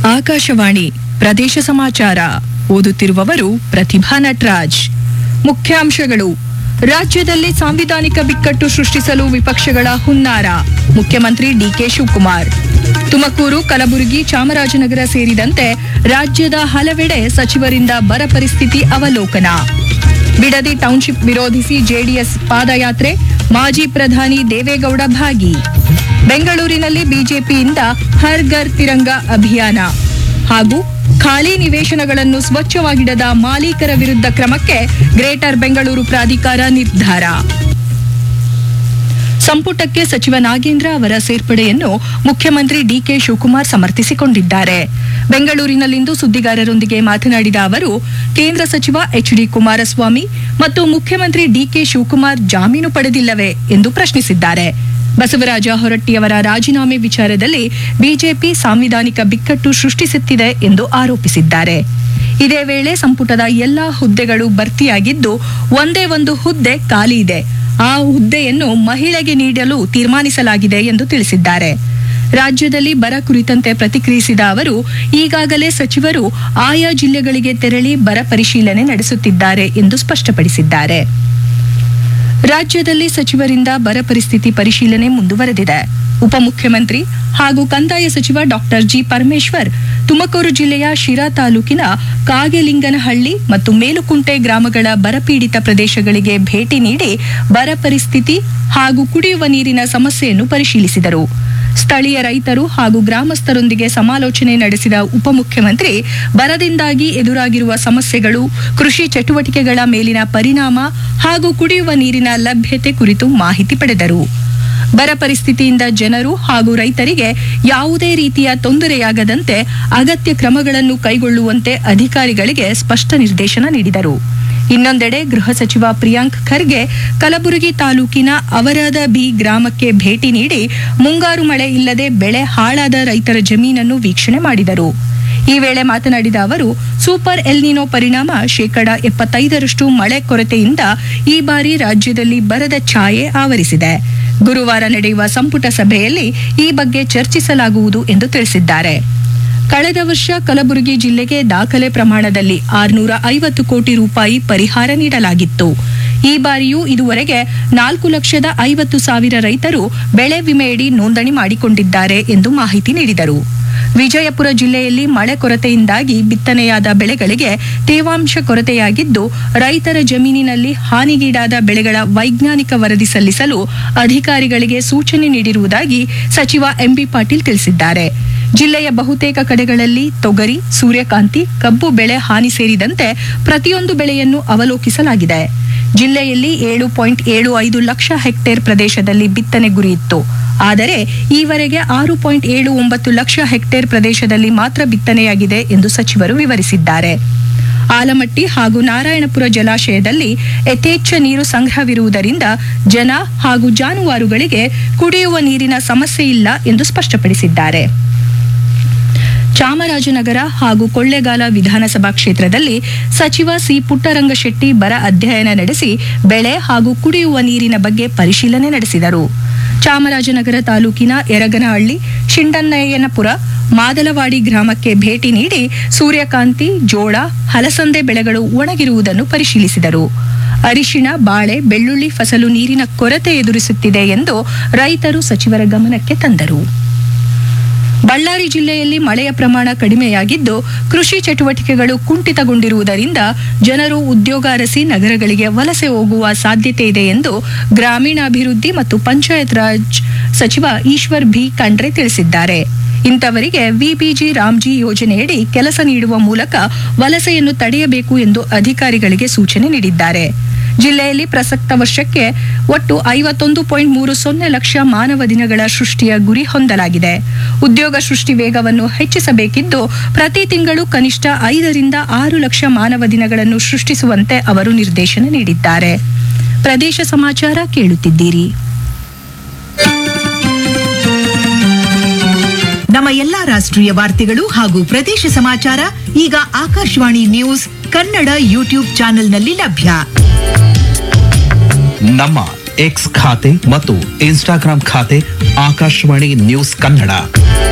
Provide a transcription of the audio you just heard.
ಆಕಾಶವಾಣಿ ಪ್ರದೇಶ ಸಮಾಚಾರ ಓದುತ್ತಿರುವವರು ಪ್ರತಿಭಾ ನಟರಾಜ್ ಮುಖ್ಯಾಂಶಗಳು ರಾಜ್ಯದಲ್ಲಿ ಸಾಂವಿಧಾನಿಕ ಬಿಕ್ಕಟ್ಟು ಸೃಷ್ಟಿಸಲು ವಿಪಕ್ಷಗಳ ಹುನ್ನಾರ ಮುಖ್ಯಮಂತ್ರಿ ಡಿಕೆ ಶಿವಕುಮಾರ್ ತುಮಕೂರು ಕಲಬುರಗಿ ಚಾಮರಾಜನಗರ ಸೇರಿದಂತೆ ರಾಜ್ಯದ ಹಲವೆಡೆ ಸಚಿವರಿಂದ ಬರ ಪರಿಸ್ಥಿತಿ ಅವಲೋಕನ ಬಿಡದಿ ಟೌನ್ಶಿಪ್ ವಿರೋಧಿಸಿ ಜೆಡಿಎಸ್ ಪಾದಯಾತ್ರೆ ಮಾಜಿ ಪ್ರಧಾನಿ ದೇವೇಗೌಡ ಭಾಗಿ ಬೆಂಗಳೂರಿನಲ್ಲಿ ಬಿಜೆಪಿಯಿಂದ ಹರ್ ಘರ್ ತಿರಂಗ ಅಭಿಯಾನ ಹಾಗೂ ಖಾಲಿ ನಿವೇಶನಗಳನ್ನು ಸ್ವಚ್ಛವಾಗಿಡದ ಮಾಲೀಕರ ವಿರುದ್ಧ ಕ್ರಮಕ್ಕೆ ಗ್ರೇಟರ್ ಬೆಂಗಳೂರು ಪ್ರಾಧಿಕಾರ ನಿರ್ಧಾರ ಸಂಪುಟಕ್ಕೆ ಸಚಿವ ನಾಗೇಂದ್ರ ಅವರ ಸೇರ್ಪಡೆಯನ್ನು ಮುಖ್ಯಮಂತ್ರಿ ಡಿಕೆ ಶಿವಕುಮಾರ್ ಸಮರ್ಥಿಸಿಕೊಂಡಿದ್ದಾರೆ ಬೆಂಗಳೂರಿನಲ್ಲಿಂದು ಸುದ್ದಿಗಾರರೊಂದಿಗೆ ಮಾತನಾಡಿದ ಅವರು ಕೇಂದ್ರ ಸಚಿವ ಎಚ್ ಡಿ ಕುಮಾರಸ್ವಾಮಿ ಮತ್ತು ಮುಖ್ಯಮಂತ್ರಿ ಡಿಕೆ ಶಿವಕುಮಾರ್ ಜಾಮೀನು ಪಡೆದಿಲ್ಲವೇ ಎಂದು ಪ್ರಶ್ನಿಸಿದ್ದಾರೆ ಬಸವರಾಜ ಹೊರಟ್ಟಿಯವರ ರಾಜೀನಾಮೆ ವಿಚಾರದಲ್ಲಿ ಬಿಜೆಪಿ ಸಾಂವಿಧಾನಿಕ ಬಿಕ್ಕಟ್ಟು ಸೃಷ್ಟಿಸುತ್ತಿದೆ ಎಂದು ಆರೋಪಿಸಿದ್ದಾರೆ ಇದೇ ವೇಳೆ ಸಂಪುಟದ ಎಲ್ಲಾ ಹುದ್ದೆಗಳು ಭರ್ತಿಯಾಗಿದ್ದು ಒಂದೇ ಒಂದು ಹುದ್ದೆ ಖಾಲಿ ಇದೆ ಆ ಹುದ್ದೆಯನ್ನು ಮಹಿಳೆಗೆ ನೀಡಲು ತೀರ್ಮಾನಿಸಲಾಗಿದೆ ಎಂದು ತಿಳಿಸಿದ್ದಾರೆ ರಾಜ್ಯದಲ್ಲಿ ಬರ ಕುರಿತಂತೆ ಪ್ರತಿಕ್ರಿಯಿಸಿದ ಅವರು ಈಗಾಗಲೇ ಸಚಿವರು ಆಯಾ ಜಿಲ್ಲೆಗಳಿಗೆ ತೆರಳಿ ಬರ ಪರಿಶೀಲನೆ ನಡೆಸುತ್ತಿದ್ದಾರೆ ಎಂದು ಸ್ಪಷ್ಟಪಡಿಸಿದ್ದಾರೆ ರಾಜ್ಯದಲ್ಲಿ ಸಚಿವರಿಂದ ಬರ ಪರಿಸ್ಥಿತಿ ಪರಿಶೀಲನೆ ಮುಂದುವರೆದಿದೆ ಉಪಮುಖ್ಯಮಂತ್ರಿ ಹಾಗೂ ಕಂದಾಯ ಸಚಿವ ಡಾಕ್ಟರ್ ಜಿ ಪರಮೇಶ್ವರ್ ತುಮಕೂರು ಜಿಲ್ಲೆಯ ಶಿರಾ ತಾಲೂಕಿನ ಕಾಗೆಲಿಂಗನಹಳ್ಳಿ ಮತ್ತು ಮೇಲುಕುಂಟೆ ಗ್ರಾಮಗಳ ಬರಪೀಡಿತ ಪ್ರದೇಶಗಳಿಗೆ ಭೇಟಿ ನೀಡಿ ಬರ ಪರಿಸ್ಥಿತಿ ಹಾಗೂ ಕುಡಿಯುವ ನೀರಿನ ಸಮಸ್ಯೆಯನ್ನು ಪರಿಶೀಲಿಸಿದರು ಸ್ಥಳೀಯ ರೈತರು ಹಾಗೂ ಗ್ರಾಮಸ್ಥರೊಂದಿಗೆ ಸಮಾಲೋಚನೆ ನಡೆಸಿದ ಉಪಮುಖ್ಯಮಂತ್ರಿ ಬರದಿಂದಾಗಿ ಎದುರಾಗಿರುವ ಸಮಸ್ಯೆಗಳು ಕೃಷಿ ಚಟುವಟಿಕೆಗಳ ಮೇಲಿನ ಪರಿಣಾಮ ಹಾಗೂ ಕುಡಿಯುವ ನೀರಿನ ಲಭ್ಯತೆ ಕುರಿತು ಮಾಹಿತಿ ಪಡೆದರು ಬರ ಪರಿಸ್ಥಿತಿಯಿಂದ ಜನರು ಹಾಗೂ ರೈತರಿಗೆ ಯಾವುದೇ ರೀತಿಯ ತೊಂದರೆಯಾಗದಂತೆ ಅಗತ್ಯ ಕ್ರಮಗಳನ್ನು ಕೈಗೊಳ್ಳುವಂತೆ ಅಧಿಕಾರಿಗಳಿಗೆ ಸ್ಪಷ್ಟ ನಿರ್ದೇಶನ ನೀಡಿದರು ಇನ್ನೊಂದೆಡೆ ಗೃಹ ಸಚಿವ ಪ್ರಿಯಾಂಕ್ ಖರ್ಗೆ ಕಲಬುರಗಿ ತಾಲೂಕಿನ ಅವರಾದ ಬಿ ಗ್ರಾಮಕ್ಕೆ ಭೇಟಿ ನೀಡಿ ಮುಂಗಾರು ಮಳೆ ಇಲ್ಲದೆ ಬೆಳೆ ಹಾಳಾದ ರೈತರ ಜಮೀನನ್ನು ವೀಕ್ಷಣೆ ಮಾಡಿದರು ಈ ವೇಳೆ ಮಾತನಾಡಿದ ಅವರು ಸೂಪರ್ ಎಲ್ನಿನೋ ಪರಿಣಾಮ ಶೇಕಡ ಎಪ್ಪತ್ತೈದರಷ್ಟು ಮಳೆ ಕೊರತೆಯಿಂದ ಈ ಬಾರಿ ರಾಜ್ಯದಲ್ಲಿ ಬರದ ಛಾಯೆ ಆವರಿಸಿದೆ ಗುರುವಾರ ನಡೆಯುವ ಸಂಪುಟ ಸಭೆಯಲ್ಲಿ ಈ ಬಗ್ಗೆ ಚರ್ಚಿಸಲಾಗುವುದು ಎಂದು ತಿಳಿಸಿದ್ದಾರೆ ಕಳೆದ ವರ್ಷ ಕಲಬುರಗಿ ಜಿಲ್ಲೆಗೆ ದಾಖಲೆ ಪ್ರಮಾಣದಲ್ಲಿ ಆರುನೂರ ಐವತ್ತು ಕೋಟಿ ರೂಪಾಯಿ ಪರಿಹಾರ ನೀಡಲಾಗಿತ್ತು ಈ ಬಾರಿಯೂ ಇದುವರೆಗೆ ನಾಲ್ಕು ಲಕ್ಷದ ಐವತ್ತು ಸಾವಿರ ರೈತರು ಬೆಳೆ ವಿಮೆಯಡಿ ನೋಂದಣಿ ಮಾಡಿಕೊಂಡಿದ್ದಾರೆ ಎಂದು ಮಾಹಿತಿ ನೀಡಿದರು ವಿಜಯಪುರ ಜಿಲ್ಲೆಯಲ್ಲಿ ಮಳೆ ಕೊರತೆಯಿಂದಾಗಿ ಬಿತ್ತನೆಯಾದ ಬೆಳೆಗಳಿಗೆ ತೇವಾಂಶ ಕೊರತೆಯಾಗಿದ್ದು ರೈತರ ಜಮೀನಿನಲ್ಲಿ ಹಾನಿಗೀಡಾದ ಬೆಳೆಗಳ ವೈಜ್ಞಾನಿಕ ವರದಿ ಸಲ್ಲಿಸಲು ಅಧಿಕಾರಿಗಳಿಗೆ ಸೂಚನೆ ನೀಡಿರುವುದಾಗಿ ಸಚಿವ ಎಂಬಿ ಪಾಟೀಲ್ ತಿಳಿಸಿದ್ದಾರೆ ಜಿಲ್ಲೆಯ ಬಹುತೇಕ ಕಡೆಗಳಲ್ಲಿ ತೊಗರಿ ಸೂರ್ಯಕಾಂತಿ ಕಬ್ಬು ಬೆಳೆ ಹಾನಿ ಸೇರಿದಂತೆ ಪ್ರತಿಯೊಂದು ಬೆಳೆಯನ್ನು ಅವಲೋಕಿಸಲಾಗಿದೆ ಜಿಲ್ಲೆಯಲ್ಲಿ ಏಳು ಪಾಯಿಂಟ್ ಏಳು ಐದು ಲಕ್ಷ ಹೆಕ್ಟೇರ್ ಪ್ರದೇಶದಲ್ಲಿ ಬಿತ್ತನೆ ಗುರಿಯಿತ್ತು ಆದರೆ ಈವರೆಗೆ ಆರು ಪಾಯಿಂಟ್ ಏಳು ಒಂಬತ್ತು ಲಕ್ಷ ಹೆಕ್ಟೇರ್ ಪ್ರದೇಶದಲ್ಲಿ ಮಾತ್ರ ಬಿತ್ತನೆಯಾಗಿದೆ ಎಂದು ಸಚಿವರು ವಿವರಿಸಿದ್ದಾರೆ ಆಲಮಟ್ಟಿ ಹಾಗೂ ನಾರಾಯಣಪುರ ಜಲಾಶಯದಲ್ಲಿ ಯಥೇಚ್ಛ ನೀರು ಸಂಗ್ರಹವಿರುವುದರಿಂದ ಜನ ಹಾಗೂ ಜಾನುವಾರುಗಳಿಗೆ ಕುಡಿಯುವ ನೀರಿನ ಸಮಸ್ಯೆ ಇಲ್ಲ ಎಂದು ಸ್ಪಷ್ಟಪಡಿಸಿದ್ದಾರೆ ಚಾಮರಾಜನಗರ ಹಾಗೂ ಕೊಳ್ಳೇಗಾಲ ವಿಧಾನಸಭಾ ಕ್ಷೇತ್ರದಲ್ಲಿ ಸಚಿವ ಸಿ ಪುಟ್ಟರಂಗಶೆಟ್ಟಿ ಬರ ಅಧ್ಯಯನ ನಡೆಸಿ ಬೆಳೆ ಹಾಗೂ ಕುಡಿಯುವ ನೀರಿನ ಬಗ್ಗೆ ಪರಿಶೀಲನೆ ನಡೆಸಿದರು ಚಾಮರಾಜನಗರ ತಾಲೂಕಿನ ಯರಗನಹಳ್ಳಿ ಶಿಂಡನ್ನಯ್ಯನಪುರ ಮಾದಲವಾಡಿ ಗ್ರಾಮಕ್ಕೆ ಭೇಟಿ ನೀಡಿ ಸೂರ್ಯಕಾಂತಿ ಜೋಳ ಹಲಸಂದೆ ಬೆಳೆಗಳು ಒಣಗಿರುವುದನ್ನು ಪರಿಶೀಲಿಸಿದರು ಅರಿಶಿಣ ಬಾಳೆ ಬೆಳ್ಳುಳ್ಳಿ ಫಸಲು ನೀರಿನ ಕೊರತೆ ಎದುರಿಸುತ್ತಿದೆ ಎಂದು ರೈತರು ಸಚಿವರ ಗಮನಕ್ಕೆ ತಂದರು ಬಳ್ಳಾರಿ ಜಿಲ್ಲೆಯಲ್ಲಿ ಮಳೆಯ ಪ್ರಮಾಣ ಕಡಿಮೆಯಾಗಿದ್ದು ಕೃಷಿ ಚಟುವಟಿಕೆಗಳು ಕುಂಠಿತಗೊಂಡಿರುವುದರಿಂದ ಜನರು ಉದ್ಯೋಗ ಅರಸಿ ನಗರಗಳಿಗೆ ವಲಸೆ ಹೋಗುವ ಸಾಧ್ಯತೆ ಇದೆ ಎಂದು ಗ್ರಾಮೀಣಾಭಿವೃದ್ಧಿ ಮತ್ತು ಪಂಚಾಯತ್ ರಾಜ್ ಸಚಿವ ಈಶ್ವರ್ ಭಿ ಖಂಡ್ರೆ ತಿಳಿಸಿದ್ದಾರೆ ಇಂಥವರಿಗೆ ವಿಬಿಜಿ ರಾಮ್ಜಿ ಯೋಜನೆಯಡಿ ಕೆಲಸ ನೀಡುವ ಮೂಲಕ ವಲಸೆಯನ್ನು ತಡೆಯಬೇಕು ಎಂದು ಅಧಿಕಾರಿಗಳಿಗೆ ಸೂಚನೆ ನೀಡಿದ್ದಾರೆ ಜಿಲ್ಲೆಯಲ್ಲಿ ಪ್ರಸಕ್ತ ವರ್ಷಕ್ಕೆ ಒಟ್ಟು ಐವತ್ತೊಂದು ಪಾಯಿಂಟ್ ಮೂರು ಸೊನ್ನೆ ಲಕ್ಷ ಮಾನವ ದಿನಗಳ ಸೃಷ್ಟಿಯ ಗುರಿ ಹೊಂದಲಾಗಿದೆ ಉದ್ಯೋಗ ಸೃಷ್ಟಿ ವೇಗವನ್ನು ಹೆಚ್ಚಿಸಬೇಕಿದ್ದು ಪ್ರತಿ ತಿಂಗಳು ಕನಿಷ್ಠ ಐದರಿಂದ ಆರು ಲಕ್ಷ ಮಾನವ ದಿನಗಳನ್ನು ಸೃಷ್ಟಿಸುವಂತೆ ಅವರು ನಿರ್ದೇಶನ ನೀಡಿದ್ದಾರೆ ಪ್ರದೇಶ ಸಮಾಚಾರ ಕೇಳುತ್ತಿದ್ದೀರಿ ನಮ್ಮ ಎಲ್ಲಾ ರಾಷ್ಟ್ರೀಯ ವಾರ್ತೆಗಳು ಹಾಗೂ ಪ್ರದೇಶ ಸಮಾಚಾರ ಈಗ ಆಕಾಶವಾಣಿ ನ್ಯೂಸ್ ಕನ್ನಡ ಯೂಟ್ಯೂಬ್ ಚಾನೆಲ್ನಲ್ಲಿ ಲಭ್ಯ ನಮ್ಮ ಎಕ್ಸ್ ಖಾತೆ ಮತ್ತು ಇನ್ಸ್ಟಾಗ್ರಾಂ ಖಾತೆ ಆಕಾಶವಾಣಿ ನ್ಯೂಸ್ ಕನ್ನಡ